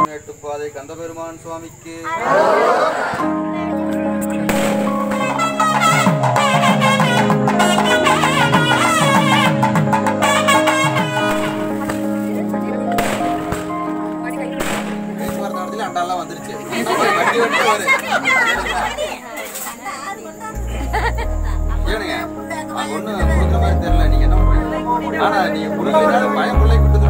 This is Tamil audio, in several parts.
மேட்டுப்பாதை கந்தபெருமான் சுவாமிக்கு பேச்சுவார்த்தை நடத்தில அண்டாலாம் வந்துருச்சு வண்டி வண்டி வருது ஏனுங்க அது ஒண்ணு கொடுக்குற மாதிரி தெரியல நீங்க என்ன பண்றீங்க ஆனா நீங்க கொடுக்கலனாலும் பயம் பிள்ளை விட்டு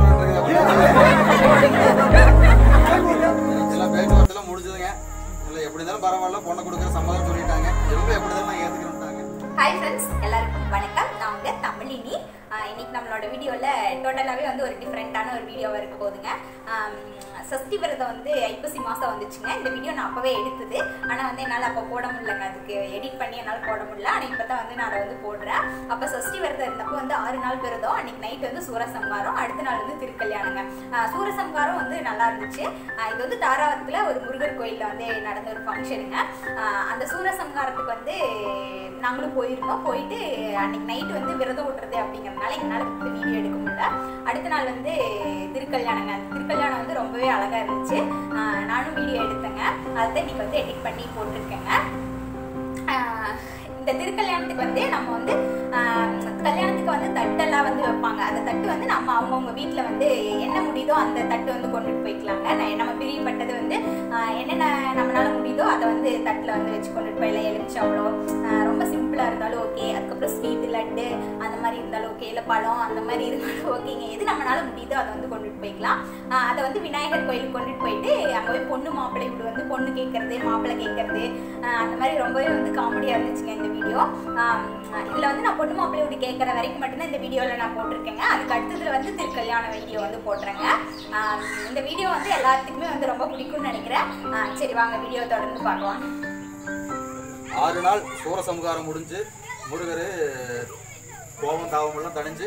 இதெல்லாம் பேச்சுவார்த்தைலாம் முடிஞ்சதுங்க இல்ல எப்படி இருந்தாலும் பரவாயில்ல பொண்ணை கொடுக்குற சம்மதம் சொல்லிட்டாங்க எல்லாம் எப்படி இருந்தாலும் ஏத்துக்கிறேன்ட்டாங்க ஹாய் ஃப்ரெண்ட்ஸ் எல்லாருக்கும் வணக்கம் நான் உங்க தமிழினி ஆஹ் இன்னைக்கு நம்மளோட வீடியோவில் டோட்டலாகவே வந்து ஒரு டிஃப்ரெண்ட்டான ஒரு வீடியோவாக இருக்க போகுதுங்க ஆம், சஷ்டி விரதம் வந்து ஐப்பசி மாதம் வந்துச்சுங்க இந்த வீடியோ நான் அப்போவே எடுத்தது ஆனால் வந்து என்னால் அப்போ போட முடியலங்க அதுக்கு எடிட் பண்ணி என்னால் போட முடியல ஆனால் இப்போ தான் வந்து நான் அதை வந்து போடுறேன் அப்போ சஷ்டி விரதம் இருந்தப்போ வந்து ஆறு நாள் விரதம் அன்னைக்கு நைட் வந்து சூரசம்ஹாரம் அடுத்த நாள் வந்து திருக்கல்யாணங்க ஆஹ் சூரசம்ஹாரம் வந்து நல்லா இருந்துச்சு ஆஹ் இது வந்து தாராவரத்தில் ஒரு முருகர் கோயிலில் வந்து நடந்த ஒரு ஃபங்க்ஷனுங்க அந்த சூரசம்ஹாரத்துக்கு வந்து நாங்களும் போயிருந்தோம் போயிட்டு அன்னைக்கு நைட் வந்து விரதம் விட்டுறது அப்படிங்கிறதுனால எங்களால் வந்து வீடியோ எடுக்க முடியல அடுத்த நாள் வந்து திருக்கல்யாணங்க அந்த திருக்கல்யாணம் வந்து ரொம்பவே அழகாக இருந்துச்சு ஆஹ் நானும் வீடியோ எடுத்தேங்க அதை இன்னைக்கு வந்து எடிட் பண்ணி போட்டிருக்கேங்க ஆஹ் இந்த திருக்கல்யாணத்துக்கு வந்து நம்ம வந்து ஆஹ் கல்யாணத்துக்கு வந்து தட்டெல்லாம் வந்து வைப்பாங்க அந்த தட்டு வந்து நம்ம அவங்கவுங்க வீட்டில் வந்து என்ன முடியுதோ அந்த தட்டு வந்து கொண்டுட்டு போய்க்கலாங்க நான் நம்ம பிரியப்பட்டது வந்து ஆஹ் என்னென்ன நம்மளால முடியுதோ அதை வந்து தட்டில் வந்து வச்சு கொண்டுட்டு போயிடலாம் எலுமிச்சம்பழம் ஆஹ் ரொம்ப சிம்பிளாக இருந்தாலும் ஓகே அதுக்கப்புறம் ஸ்வீட் லட்டு அந்த மாதிரி இருந்தாலும் ஓகே இல்லை பழம் அந்த மாதிரி இருந்தாலும் ஓகேங்க எது நம்மளால முடியுதோ அதை வந்து கொண்டுட்டு போய்க்கலாம் ஆஹ் அதை வந்து விநாயகர் கோயிலுக்கு கொண்டுட்டு போயிட்டு அங்கே போய் பொண்ணு மாப்பிள்ளை வீடு வந்து பொண்ணு கேட்கறது மாப்பிள்ளை கேட்கறது ஆஹ் அந்த மாதிரி ரொம்பவே வந்து காமெடியாக இருந்துச்சுங்க இந்த வீடியோ இதில் வந்து நான் பொண்ணு மாப்பிள்ளை வீடு கேட்குற வரைக்கும் மட்டும்தான் இந்த வீடியோவில் நான் போட்டிருக்கேங்க அதுக்கு அடுத்ததுல வந்து திருக்கல்யாண வீடியோ வந்து போடுறேங்க ஆஹ் இந்த வீடியோ வந்து எல்லாத்துக்குமே வந்து ரொம்ப பிடிக்கும்னு நினைக்கிறேன் ஆஹ் சரி வாங்க வீடியோ தொடர்ந்து பார்க்கலாம் ஆறு நாள் சூரசம்ஹாரம் முடிஞ்சு முருகர் கோபம் தாபம் எல்லாம் தணிஞ்சு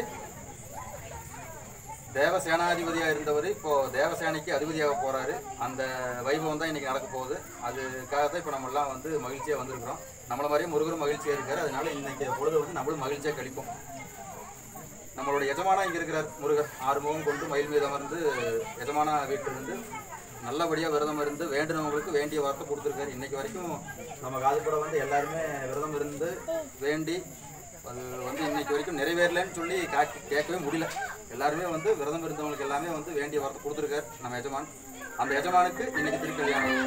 தேவசேனாதிபதியா இருந்தவர் இப்போ தேவசேனைக்கு அதிபதியாக போறாரு அந்த வைபவம் தான் இன்னைக்கு நடக்க போகுது அதுக்காக தான் இப்போ நம்ம எல்லாம் வந்து மகிழ்ச்சியா வந்திருக்கிறோம் நம்மள மாதிரியே முருகரும் மகிழ்ச்சியா இருக்காரு அதனால இன்னைக்கு பொழுது வந்து நம்மளும் மகிழ்ச்சியா கழிப்போம் நம்மளோட எஜமானா இங்க இருக்கிறார் முருகர் ஆறுமுகம் கொண்டு மயில் மீது அமர்ந்து எஜமானா வீட்டிலிருந்து நல்லபடியா விரதம் இருந்து வேண்டினவங்களுக்கு வேண்டிய வார்த்தை கொடுத்துருக்காரு இன்னைக்கு வரைக்கும் நம்ம காதுபுற வந்து எல்லாருமே விரதம் இருந்து வேண்டி அது வந்து இன்னைக்கு வரைக்கும் நிறைவேறலன்னு சொல்லி காட்டி கேட்கவே முடியல எல்லாருமே வந்து விரதம் இருந்தவங்களுக்கு எல்லாமே வந்து வேண்டிய வார்த்தை கொடுத்துருக்காரு நம்ம எஜமான் அந்த எஜமானுக்கு இன்னைக்கு திருக்கல்யாணம்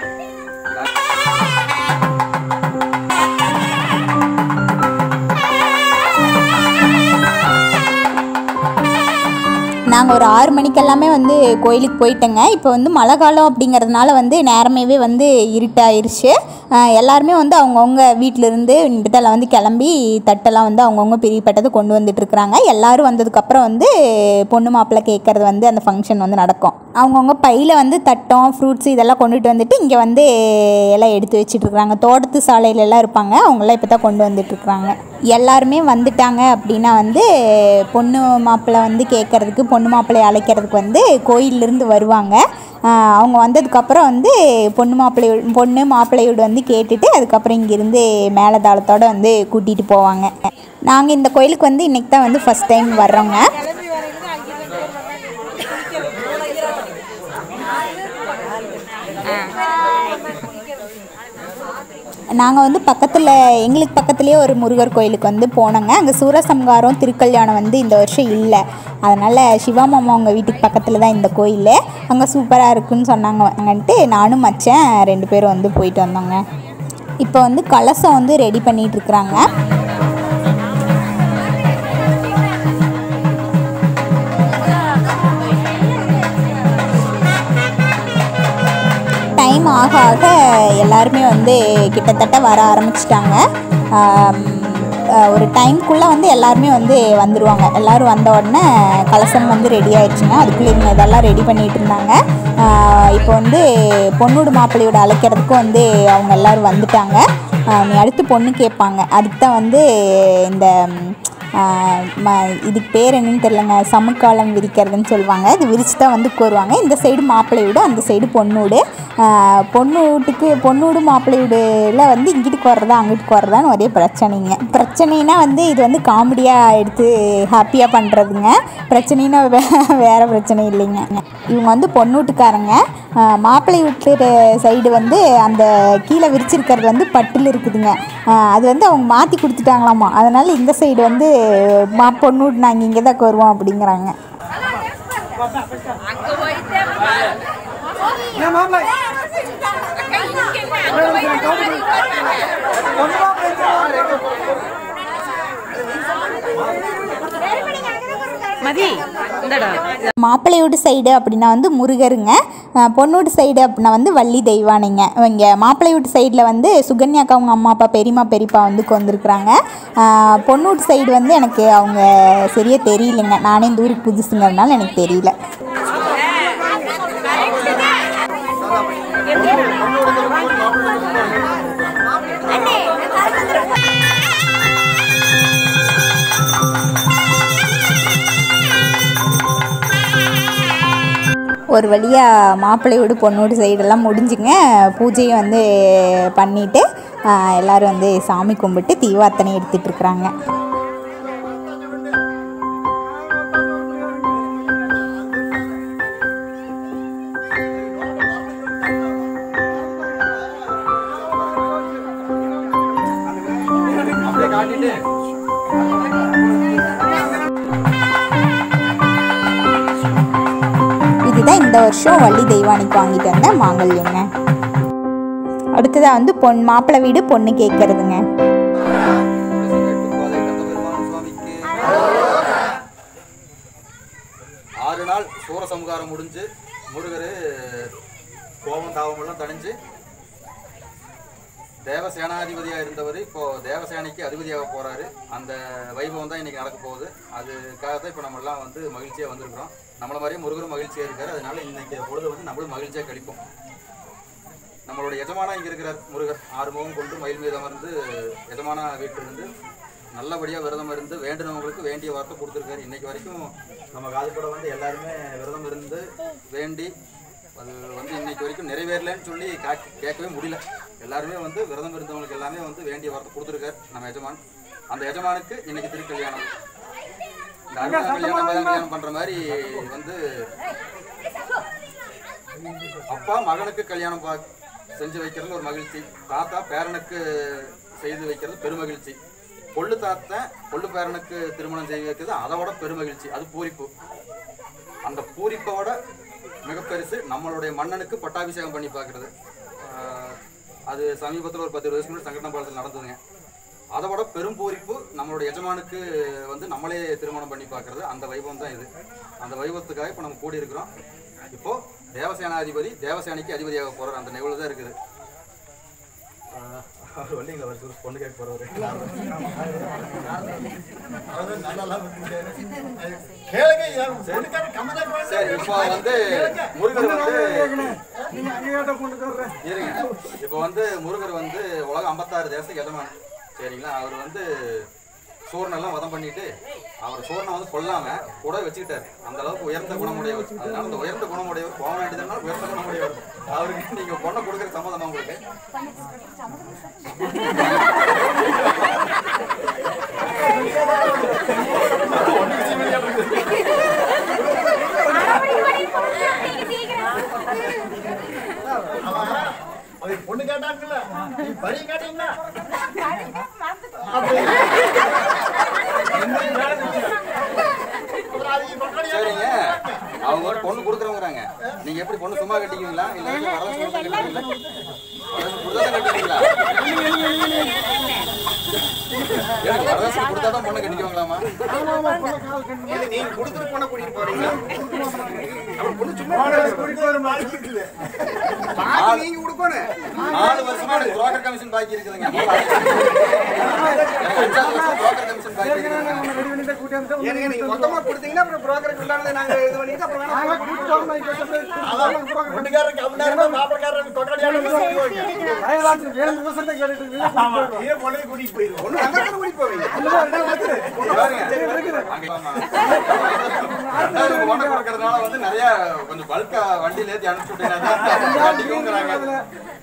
நாங்கள் ஒரு ஆறு மணிக்கெல்லாமே வந்து கோயிலுக்கு போயிட்டோங்க இப்போ வந்து மழை காலம் அப்படிங்கிறதுனால வந்து நேரமேவே வந்து இருட்டாயிருச்சு ஆஹ் எல்லாருமே வந்து அவங்கவுங்க வீட்டிலேருந்து இடத்துல வந்து கிளம்பி தட்டெல்லாம் வந்து அவங்கவுங்க பிரியப்பட்டது கொண்டு வந்துட்டுருக்குறாங்க எல்லாரும் வந்ததுக்கப்புறம் வந்து பொண்ணு மாப்பிள்ளை கேட்குறது வந்து அந்த ஃபங்க்ஷன் வந்து நடக்கும் அவங்கவுங்க பையில் வந்து தட்டம் ஃப்ரூட்ஸ் இதெல்லாம் கொண்டுட்டு வந்துட்டு இங்கே வந்து எல்லாம் எடுத்து வச்சிட்ருக்குறாங்க தோட்டத்து சாலையில எல்லாம் இருப்பாங்க அவங்களாம் இப்போ தான் கொண்டு வந்துட்டுருக்குறாங்க எல்லாருமே வந்துட்டாங்க அப்படின்னா வந்து பொண்ணு மாப்பிள்ளை வந்து கேட்குறதுக்கு பொண்ணு மாப்பிள்ளையை அழைக்கிறதுக்கு வந்து கோயிலிருந்து வருவாங்க ஆஹ் அவங்க வந்ததுக்கப்புறம் வந்து பொண்ணு மாப்பிள்ளை பொண்ணு மாப்பிள்ளையோடு வந்து கேட்டுட்டு அதுக்கப்புறம் இங்கேருந்து மேலதாளத்தோடு வந்து கூட்டிகிட்டு போவாங்க நாங்கள் இந்த கோயிலுக்கு வந்து இன்றைக்கி தான் வந்து ஃபஸ்ட் டைம் வர்றோங்க நாங்கள் வந்து பக்கத்தில் எங்களுக்கு பக்கத்துலேயே ஒரு முருகர் கோயிலுக்கு வந்து போனோங்க அங்கே சூரசம்ஹாரம் திருக்கல்யாணம் வந்து இந்த வருஷம் இல்லை அதனால் சிவா மாமா அவங்க வீட்டுக்கு பக்கத்தில் தான் இந்த கோயில் அங்கே சூப்பராக இருக்குன்னு சொன்னாங்க அங்கன்ட்டு நானும் மச்சேன் ரெண்டு பேரும் வந்து போயிட்டு வந்தோங்க இப்போ வந்து கலசம் வந்து ரெடி பண்ணிட்டு இருக்கிறாங்க டைம் ஆக ஆக எல்லாருமே வந்து கிட்டத்தட்ட வர ஆரம்பிச்சிட்டாங்க ஒரு டைம்குள்ளே வந்து எல்லாருமே வந்து வந்துடுவாங்க எல்லோரும் வந்த உடனே கலசம் வந்து ரெடி ஆயிடுச்சுங்க அதுக்குள்ளே இவங்க இதெல்லாம் ரெடி பண்ணிகிட்டு இருந்தாங்க ஆஹ் இப்போ வந்து பொண்ணோட மாப்பிள்ளையோட அழைக்கிறதுக்கும் வந்து அவங்க எல்லோரும் வந்துட்டாங்க ஆஹ் நீ அடுத்து பொண்ணு கேட்பாங்க அதுக்கு தான் வந்து இந்த ஆஹ் ம இதுக்கு பேர் என்னன்னு தெரிலங்க சமுக்காலம் விரிக்கிறதுன்னு சொல்லுவாங்க இது விரிச்சு தான் வந்து கோருவாங்க இந்த சைடு மாப்பிள்ளை வீடு அந்த சைடு பொண்ணு வீடு ஆஹ் பொண்ணு வீட்டுக்கு பொண்ணு வீடு மாப்பிள்ளை வீடுல வந்து இங்கிட்டு வர்றதா அங்கிட்டு வர்றதான்னு ஒரே பிரச்சனைங்க பிரச்சனைனா வந்து இது வந்து காமெடியாக எடுத்து ஹாப்பியாக பண்ணுறதுங்க பிரச்சனைனா வே வேறு பிரச்சனை இல்லைங்க இவங்க வந்து பொண்ணு வீட்டுக்காரங்க ஆஹ் மாப்பிள்ளை வீட்டு சைடு வந்து அந்த கீழே விரிச்சிருக்கிறது வந்து பட்டில் இருக்குதுங்க ஆஹ் அது வந்து அவங்க மாற்றி கொடுத்துட்டாங்களாமா அதனால் இந்த சைடு வந்து மா பொண்ணு வீட்டு நாங்கள் இங்கே தான் வருவோம் அப்படிங்கிறாங்க மதி இந்தடா மாப்பிள்ளை வீட்டு சைடு அப்படின்னா வந்து முருகருங்க ஆஹ் பொண்ணு வீட்டு சைடு அப்படின்னா வந்து வள்ளி தெய்வானைங்க இங்கே மாப்பிள்ளை வீட்டு சைடில் வந்து சுகன்யாக்கா அவங்க அம்மா அப்பா பெரியம்மா பெரியப்பா வந்து வந்திருக்குறாங்க ஆஹ் பொண்ணு வீட்டு சைடு வந்து எனக்கு அவங்க சரியாக தெரியலைங்க நானே இந்த ஊருக்கு புதுசுங்கிறதுனால எனக்கு தெரியல ஒரு வழியாக மாப்பிள்ளை வீடு பொண்ணு வீடு சைடெல்லாம் முடிஞ்சுங்க பூஜையும் வந்து பண்ணிவிட்டு எல்லோரும் வந்து சாமி கும்பிட்டு தீவாத்தனை எடுத்துகிட்டு இருக்கிறாங்க அப்படியே காட்டிட்டு இதுதான் இந்த வருஷம் வள்ளி தெய்வானிக்கு வாங்கிட்டு வந்த மாங்கல்யங்க அடுத்ததாக வந்து பொன் மாப்பிள்ளை வீடு பொண்ணு கேட்கறதுங்க கோதை கந்தபெருமான் சுவாமிக்கு ஆறு நாள் சூரசம்ஹாரம் முடிஞ்சு முருகர் கோபம் தாபம் எல்லாம் தணிஞ்சு தேவசேனாதிபதியா இருந்தவர் இப்போ தேவசேனைக்கு அதிபதியாக போறாரு அந்த வைபவம் தான் இன்னைக்கு நடக்க போகுது அதுக்காக தான் இப்போ நம்ம எல்லாம் வந்து மகிழ்ச்சியா வந்திருக்கிறோம் நம்மள மாதிரியே முருகரும் மகிழ்ச்சியா இருக்காரு அதனால இன்னைக்கு பொழுது வந்து நம்மளும் மகிழ்ச்சியா கழிப்போம் நம்மளோட எஜமானா இங்க இருக்கிறார் முருகர் ஆறுமுகம் கொண்டு மயில் மீது அமர்ந்து எஜமானா வீட்டிலிருந்து நல்லபடியா விரதம் இருந்து வேண்டினவங்களுக்கு வேண்டிய வார்த்தை கொடுத்துருக்காரு இன்னைக்கு வரைக்கும் நம்ம காதுபட வந்து எல்லாருமே விரதம் இருந்து வேண்டி அது வந்து இன்னைக்கு வரைக்கும் நிறைவேறலன்னு சொல்லி கா- கேட்கவே முடியல எல்லாருமே வந்து விரதம் இருந்தவங்களுக்கு எல்லாமே வந்து வேண்டிய வார்த்தை கொடுத்துருக்காரு நம்ம எஜமான் அந்த எஜமானுக்கு இன்னைக்கு திருக்கல்யாணம் இந்த அறுபதாம் கல்யாணம் ஐம்பதாம் கல்யாணம் பண்ற மாதிரி வந்து அப்பா மகனுக்கு கல்யாணம் பா செஞ்சு வைக்கிறது ஒரு மகிழ்ச்சி தாத்தா பேரனுக்கு செய்து வைக்கிறது பெருமகிழ்ச்சி கொள்ளு தாத்தன் கொள்ளு பேரனுக்கு திருமணம் செய்து வைக்கிறது அதை விட பெருமகிழ்ச்சி அது பூரிப்பு அந்த பூரிப்போட மிக பெருசு நம்மளுடைய மன்னனுக்கு பட்டாபிஷேகம் பண்ணி பார்க்கறது ஆஹ் அது சமீபத்தில் ஒரு பத்து இருபது வருஷம் முன்னாடி சங்கடம்பாளத்தில் நடந்ததுங்க அதை விட பெரும் பூரிப்பு நம்மளுடைய எஜமானுக்கு வந்து நம்மளே திருமணம் பண்ணி பார்க்கறது அந்த வைபவம் தான் இது அந்த வைபவத்துக்காக இப்போ நம்ம கூடி இருக்கிறோம் இப்போ தேவசேனாதிபதி தேவசேனைக்கு அதிபதியாக போறார் அந்த நிகழ்வு தான் இருக்குது ஆஹ் அவர் வள்ளிங்களா வருஷம் பொண்ணு கேட்க போறவர் சரி இப்போ வந்து முருகர் வந்து இருங்க இப்போ வந்து முருகர் வந்து உலகம் ஐம்பத்தாறு தேசத்துக்கு எஜமான் சரிங்களா அவர் வந்து சூரனெல்லாம் வதம் பண்ணிட்டு அவர் சூரனை வந்து கொல்லாம கூட வச்சுக்கிட்டாரு அந்த அளவுக்கு உயர்ந்த குணமுடையவர் அதனால அந்த உயர்ந்த குணமுடையவர் போக வேண்டியதுனால உயர்ந்த குணமுடையவர் அவருக்கு நீங்க பொண்ணை கொடுக்குற சம்மதமா உங்களுக்கு அவர் பொண்ணு கேட்டாங்கல்ல நீ பறி கேட்டீங்களா சரிங்க அவங்க ஒரு பொண்ணு கொடுக்குறவங்கிறாங்க நீங்க எப்படி பொண்ணு சும்மா கட்டிக்குவீங்களா இல்ல வரதட்சணை கட்டுவீங்களா வரதட்சணை கட்டுவீங்களா எனக்கு வரதட்சணை கொடுத்தா தான் பொண்ணு கட்டிக்குவாங்களாமா நீங்க கொடுத்துட்டு பொண்ணை கூட்டிட்டு போறீங்களா நாலு- நீங்க கொடுக்கணும் நாலு வருஷமா எனக்கு புரோக்கர் கமிஷன் பாக்கி இருக்குதுங்க எனக்கு அஞ்சாவது வருஷம் புரோக்கர் கமிஷன் பாக்கி இருக்குதுங்க ஏனுங்க நீங்க மொத்தமா கொடுத்தீங்கன்னா அப்புறம் புரோக்கருக்கு உண்டானதை நாங்க இது பண்ணிட்டு அப்புறம் வேணா அதான் பொண்ணுக்காரருக்கு கம்மியா இருந்தா மாப்பிளக்காரருக்கு கொண்டாடி இதே பொண்ணையும் கூட்டிட்டு போயிரு. ஒண்ணு அந்த இடத்துல கூட்டிட்டு போவீங்க. அங்க ஆமா. ரெண்டாயிரம் ரூபாய் கொடுக்கறதுனால வந்து நிறைய கொஞ்சம் பல்கா வண்டியில ஏத்தி அனுப்பிச்சு விட்டீங்கன்னா கண்டிக்குங்கிறாங்க.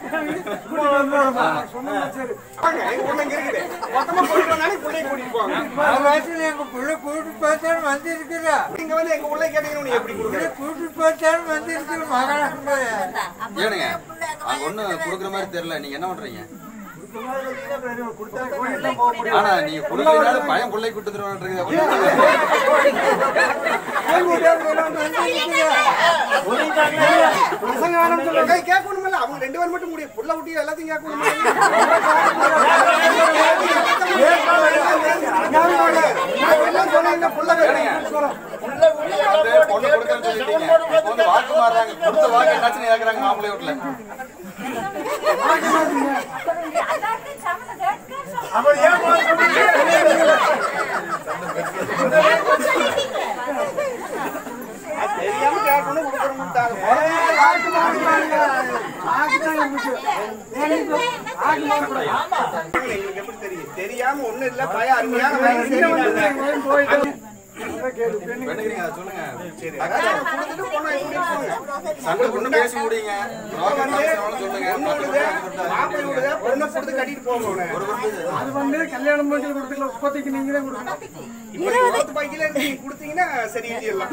வாங்க, எங்க பொண்ணு இங்க இருக்குது. மொத்தமா போயிட்டு வந்தாலும் பிள்ளைய கூட்டிட்டு போங்க. எங்க புள்ள கூட்டு பார்த்தாலும் வந்து இருக்கிறா நீங்க வந்து எங்க பிள்ளைய கேட்டீங்கன்னா நீ எப்படி கொடுக்குற? கூட்டு பார்த்தாலும் வந்து இருக்கிற மகளாக ஏனுங்க அங்க ஒண்ணு கொடுக்குற மாதிரி தெரியல நீங்க என்ன பண்றீங்க ஆனா நீங்க கொடுக்கறதுனால பயம் பிள்ளை கூட்டு ஏய், கேட்கணுமில்ல? அவங்க ரெண்டு பேரும் மட்டும் முடியும். புள்ள குட்டி எல்லாத்தையும் கேட்கணுமில்ல? நான் என்ன சொன்னேன், புள்ள வேணும். பொண்ணு கொடுக்கறேன்னு சொல்லிட்டீங்க இப்போ வந்து வாக்கு மாறுறாங்க கொடுத்த வாக்கு என்னாச்சுன்னு கேக்குறாங்க மாப்பிள்ளை வீட்டுல அது தெரியாம கேட்கணும், கொடுக்கணும்ட்டாங்க. எங்களுக்கு எப்படி தெரியும்? தெரியாம ஒண்ணும் இல்ல பயம் அருமையான பையன் சரியில்லை. பெண்ணுக்கிறீங்க அதை சொல்லுங்க அதான் கொடுத்துட்டு பொண்ணை கூட்டிட்டு போங்க. சண்டை பொண்ணு பேசி முடியுங்க ரோகம் பேசுறவங்களும் சொல்லுங்க பொண்ணு விடுது, மாப்பிள்ளை விடுது, பொண்ணை கொடுத்து கட்டிட்டு போங்க உன்னை. அது வந்து கல்யாணம் பண்ணி கொடுத்துக்கலாம் இப்போதைக்கு நீங்க தான் கொடுக்கணும் இப்ப நீங்க ஒத்து பைக்கில நீங்க கொடுத்தீங்கன்னா சரி எல்லாம்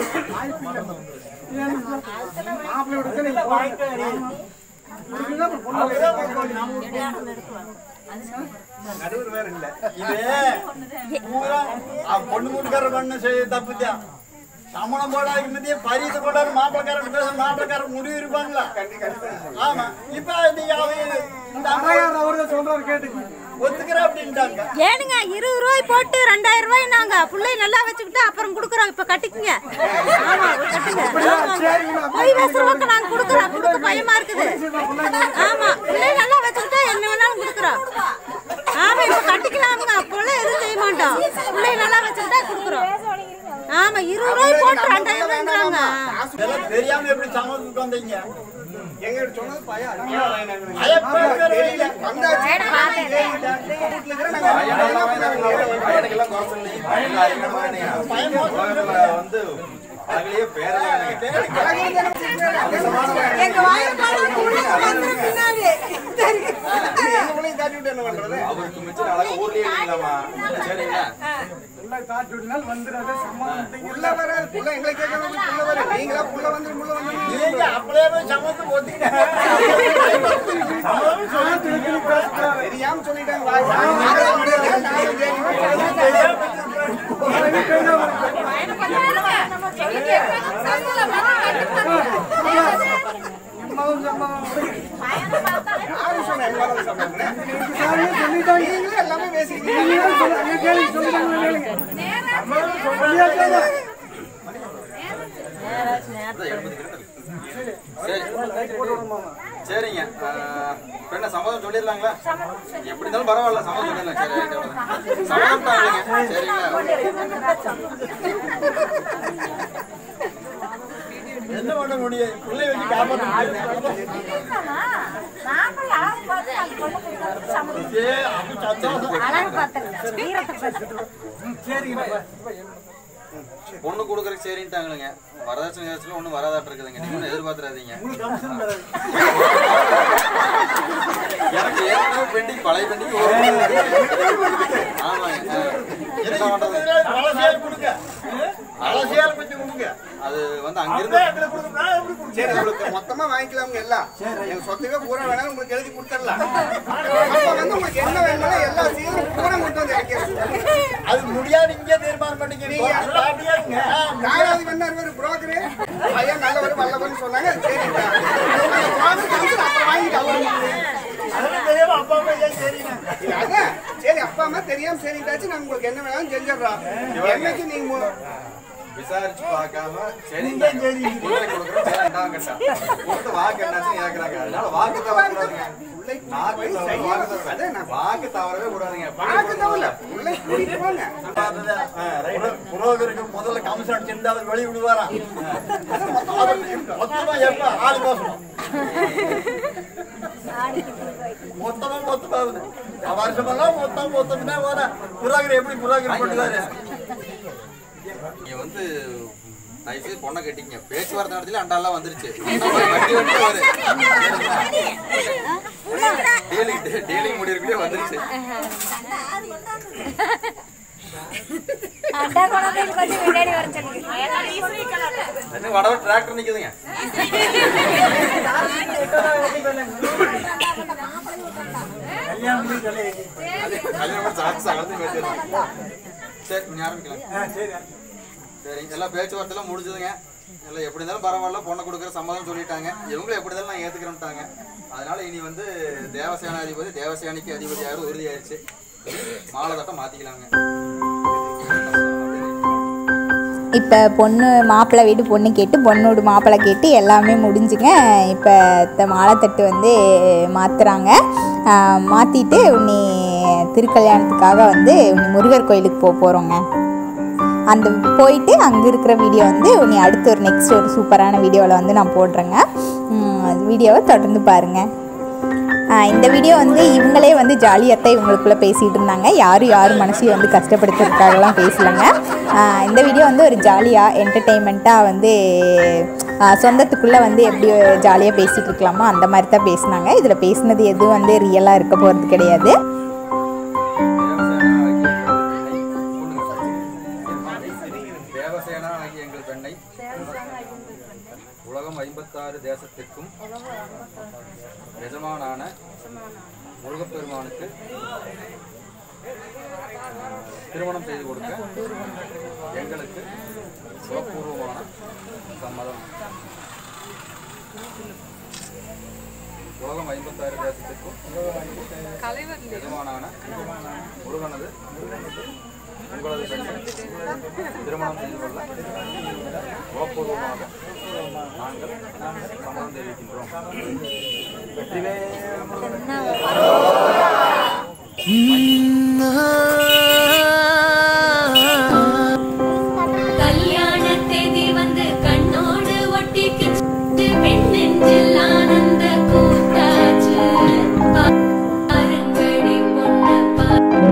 மாப்பிள்ளை கொடுத்து நீங்க போங்க. இதுதான் இப்ப பொண்ணு நடுவர் வேற இல்ல பொண்ணு கூட்டுக்கார பண்ண செய்ய தப்புத்தான் சமணம் போட இருந்ததே பரிசு போட மாப்பிளக்காரன் பேச மாப்பிளக்காரன் முடிவு இருப்பாங்களா ஆமா இப்ப நீங்க அவங்க இந்த அம்மா அம்மையார் அவர்தான் சொல்றாரு கேட்டுக்கங்க ஒத்துக்கிற அப்படின்ட்டாங்க ஏனுங்க இருபது ரூபாய் போட்டு ரெண்டாயிரம் ரூபாய் நாங்க பிள்ளை நல்லா வச்சுக்கிட்டு அப்புறம் குடுக்குறோம் இப்ப கட்டிக்குங்க ஆமா கட்டுங்க ஆமாங்க. பொய் பேசுறவங்க நாங்க குடுக்குறோம் குடுக்க பயமா இருக்குது ஆமா பிள்ளை நல்லா வச்சுக்கிட்டா என்ன வேணாலும் குடுக்குறோம் ஆமா இப்ப கட்டிக்கலாமுங்க அப்போல்லாம் எதுவும் செய்ய மாட்டோம் பிள்ளை நல்லா வச்சுக்கிட்டா குடுக்குறோம் ஆமா இருபது ரூபாய் போட்டு ரெண்டாயிரம் ரூபாய்ங்கிறாங்க இதெல்லாம் தெரியாம எப்படி சமத்துக்கு வந்தீங்க எங்க சொன்னது பயம் அருமையா வாங்கினாங்க. பயப்படுற தெரியல வந்தாச்சு வீட்டுல இருக்கிற நாங்க பையனுக்கெல்லாம் குறை சொல்லி பையன் அதிகமா உலகத்துல வந்து அதுலயே பேரலாம் எங்க பிள்ளையும் காட்டி விட்டு என்ன பண்றது அவருக்கு மிச்சம் அழகா ஊர்லயே இருக்கலாமா சரிங்களா எல்லாம் காட்டி விட்டுனால் வந்துடாத சம்மந்தம் புள்ள வராது புள்ள எங்களை கேட்கறது புள்ள வர நீங்களா புள்ள வந்து புள்ள வந்து நீங்க அப்படியே போய் சமத்துக்கு ஒத்துக்கிட்டீங்க தெரியாம சொல்லிட்டாங்க வா, வா, நானும் யாரும் சொன்னா எவ்வளவு சொன்னாங்க? நீங்களே எல்லாமே பேசிக்கிட்டீங்க அதான் எண்பது கிலோமீட்டர். சரி சரிங்க ஆஹ், இப்ப என்ன சம்மதம் சொல்லிடலாங்களா எப்படி இருந்தாலும் பரவாயில்ல சம்மதம் சொல்லிடலாம் சரி ரைட், அவ்வளவுதான். சம்மதம் தான் இல்லைங்க சரிங்களா என்ன பண்ண முடியும் பிள்ளை வச்சு காப்பாற்ற முடியும் ஏ, அப்ப சந்தோஷம். பொண்ணு கொடுக்குறதுக்கு சரின்ட்டாங்களுங்க வரதட்சணை காசுல ஒன்றும் வராதாட்டு இருக்குதுங்க நீங்க ஒன்றும் எதிர்பார்த்துறாதீங்க எனக்கு ஏற்கனவே பெண்டிங் பழைய பெண்டிங் ஆமாங்க ஆ. என்ன பண்றது அலசியால் கொடுங்க அலசியால் கொஞ்சம் கொடுங்க அது வந்து அங்கிருந்து எங்களுக்கு கொடுங்க நான் எப்படி கொடுங்க சரி உங்களுக்கு மொத்தமா வாங்கிக்கலாமுங்க எல்லாம் எங்க சொத்துக்கே பூரா வேணாலும் உங்களுக்கு எழுதி கொடுத்துடலாம் அப்ப வந்து உங்களுக்கு என்ன வேணுமோ எல்லா சீரும் பூரா கொண்டு வந்து இறக்கிடுறோம். அது முடியாது இங்கே தீர்மானம் பண்ணிக்க நீங்க- பாட்டியாங்க நாலாவது வேணா ஒரு புரோக்கரு பையன் நல்லவர் வல்லவர்னு சொன்னாங்க சரி அப்புறம் வாங்கிட்டு அவரு அதெல்லாம் தெரியாம அப்பா அம்மா ஏன் தெரியுங்க இல்ல, அதான் சரி அப்பா அம்மா தெரியாம சரிட்டாச்சு நாங்க உங்களுக்கு என்ன வேணாலும் செஞ்சிடறோம் என்னைக்கு நீங்க மு- விசாரிச்சு பார்க்காம சரி பிள்ளை கொடுக்குறோம் சரிண்டாங்க சார் கொடுத்து வாக்கு என்னாச்சுன்னு கேட்கறாங்க அதனால வாக்கு தவறக்கூடாதுங்க பிள்ளைக்கு வாக்கு போய் தவற செய்யணும். வாக்கு தவற அதான் நான் வாக்கு தவறவே கூடாதுங்க பார்க்க தவிர பிள்ளை கூட்டிட்டு போங்க புரோகருக்கு முதல்ல கமிஷன் அடிச்சிருந்தா அவர் வெளியே விடுவாராம் மொத்தமா எப்ப ஆளு பேசணும் மொத்தமா மொத்தமாகுது வருஷமெல்லாம் மொத்தம் மொத்தம்னா வர புறாகர் எப்படி புறாகர் பண்ணுவாரு நீங்க வந்து தயவுசெய்து பொண்ணை கட்டிங்க பேச்சுவார்த்தை நடத்தில அண்டாலாம் வந்துருச்சு வண்டி வண்டி வரு டீலிங் டீலிங் முடிவுக்குள்ளே வந்துருச்சு என்ன வடவ டிராக்டர் நிக்குதுங்க கல்யாணம் சாட்சி அகலத்தையும் வச்சிருக்கோம் சரி நீ ஆரம்பிக்கலாம் சரி எல்லாம் பேச்சுவார்த்தைலாம் முடிஞ்சதுங்க எல்லாம் எப்படி இருந்தாலும் பரவாயில்ல பொண்ணை கொடுக்குற சம்மதம் சொல்லிட்டாங்க இவங்களும் எப்படி இருந்தாலும் நான் ஏத்துக்கிறேன்ட்டாங்க அதனால இனி வந்து தேவசேனாதிபதி தேவசேனைக்கு அதிபதி யாரும் உறுதியாயிருச்சு மாலை தட்டம் மாத்திக்கலாங்க இப்போ பொண்ணு மாப்பிள்ளை வீடு பொண்ணு கேட்டு பொண்ணோட மாப்பிள்ளை கேட்டு எல்லாமே முடிஞ்சுங்க இப்போ த- மாலைத்தட்டு வந்து மாற்றுறாங்க மாற்றிட்டு உன்னி திருக்கல்யாணத்துக்காக வந்து உன்னி முருகர் கோயிலுக்கு போக போகிறோங்க அந்த போயிட்டு அங்கே இருக்கிற வீடியோ வந்து உன்னி அடுத்து ஒரு நெக்ஸ்ட் ஒரு சூப்பரான வீடியோவில் வந்து நான் போடுறேங்க உம், வீடியோவை தொடர்ந்து பாருங்கள் ஆஹ் இந்த வீடியோ வந்து இவங்களே வந்து ஜாலியாக இவங்களுக்குள்ளே பேசிகிட்டு இருந்தாங்க யாரும் யாரும் மனசையும் வந்து கஷ்டப்படுத்துறதுக்காகலாம் பேசலைங்க ஆஹ் இந்த வீடியோ வந்து ஒரு ஜாலியாக என்டர்டெயின்மெண்ட்டாக வந்து ஆஹ் சொந்தத்துக்குள்ளே வந்து எப்படி ஜாலியாக பேசிகிட்டு இருக்கலாமோ அந்த மாதிரி தான் பேசினாங்க இதில் பேசினது எதுவும் வந்து ரியலாக இருக்க போகிறது கிடையாது தேவசேனா ஆகிய எங்கள் பெண்ணை உலகம் ஐம்பத்தாறு தேசத்திற்கும் எஜமானான முருகப்பெருமானுக்கு திருமணம் செய்து கொடுக்க எங்களுக்கு சுகப்பூர்வமான சம்மதம் உலகம் ஐம்பத்தாறு தேசத்திற்கும் எஜமானான முருகனது உங்களது பெண்ணை திருமணம் செய்து கொள்ள உறப்பூர்வமாக நாங்கள் சம்மதம் தெரிவிக்கின்றோம் கல்யாண தேதி வந்து கண்ணோடு ஒட்டிக்கிச்சு பெண் நெஞ்சில் ஆனந்த கூட்டாச்சு பாருங்கடி பொண்ணு பா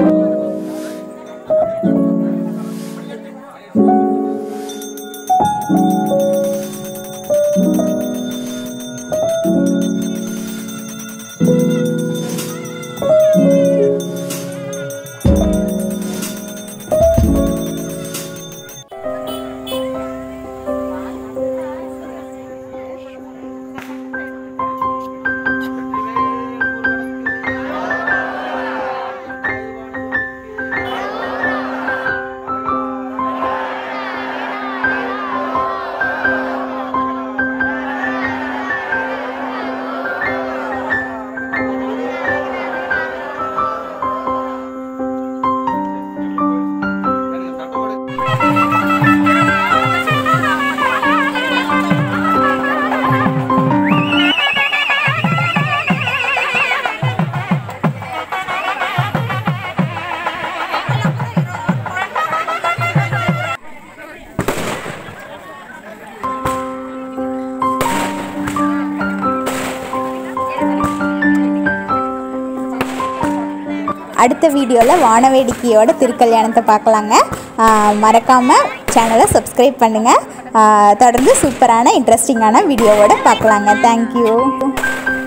அடுத்த வீடியோவில் வானவேடிக்கையோட திருக்கல்யாணத்தை பார்க்கலாங்க மறக்காமல் சேனலை சப்ஸ்கிரைப் பண்ணுங்கள் தொடர்ந்து சூப்பரான இன்ட்ரெஸ்டிங்கான வீடியோவோட பார்க்கலாங்க தேங்க்யூ